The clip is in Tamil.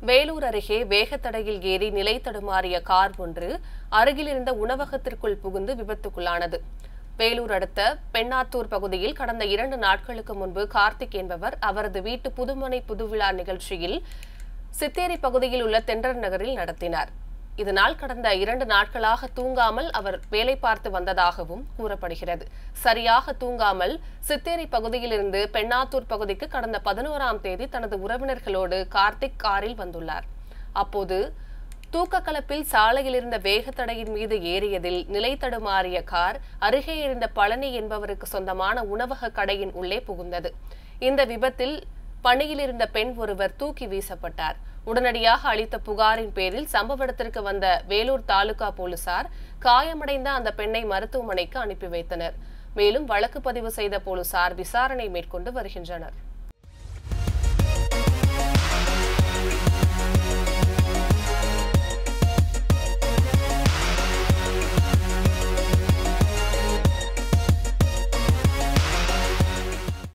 வேலூர் அருகே வேகத்தடையில் ஏறி நிலை தடுமாறிய கார் ஒன்று அருகில் இருந்த உணவகத்திற்குள் புகுந்து விபத்துக்குள்ளானது வேலூர் அடுத்த பெண்ணாத்தூர் பகுதியில் கடந்த இரண்டு நாட்களுக்கு முன்பு கார்த்திக் என்பவர் அவரது வீட்டு புதுமனை புதுவிழா நிகழ்ச்சியில் சித்தேரி பகுதியில் உள்ள தென்றர் நகரில் நடத்தினார் இதனால் கடந்த இரண்டு நாட்களாக தூங்காமல் அவர் வேலை பார்த்து வந்ததாகவும் கூறப்படுகிறது சரியாக தூங்காமல் சித்தேரி பகுதியிலிருந்து பெண்ணாத்தூர் பகுதிக்கு கடந்த பதினோராம் தேதி தனது உறவினர்களோடு கார்த்திக் காரில் வந்துள்ளார் அப்போது தூக்கக்கலப்பில் சாலையில் இருந்த வேகத்தடையின் மீது ஏறியதில் நிலை தடுமாறிய கார் அருகே இருந்த பழனி என்பவருக்கு சொந்தமான உணவக கடையின் உள்ளே புகுந்தது இந்த விபத்தில் பணியில் இருந்த பெண் ஒருவர் தூக்கி வீசப்பட்டார் உடனடியாக அளித்த புகாரின் பேரில் சம்பவ இடத்திற்கு வந்த வேலூர் தாலுகா போலீசார் காயமடைந்த அந்த பெண்ணை மருத்துவமனைக்கு அனுப்பி வைத்தனர் மேலும் வழக்கு பதிவு செய்த போலீசார் விசாரணை மேற்கொண்டு வருகின்றனர்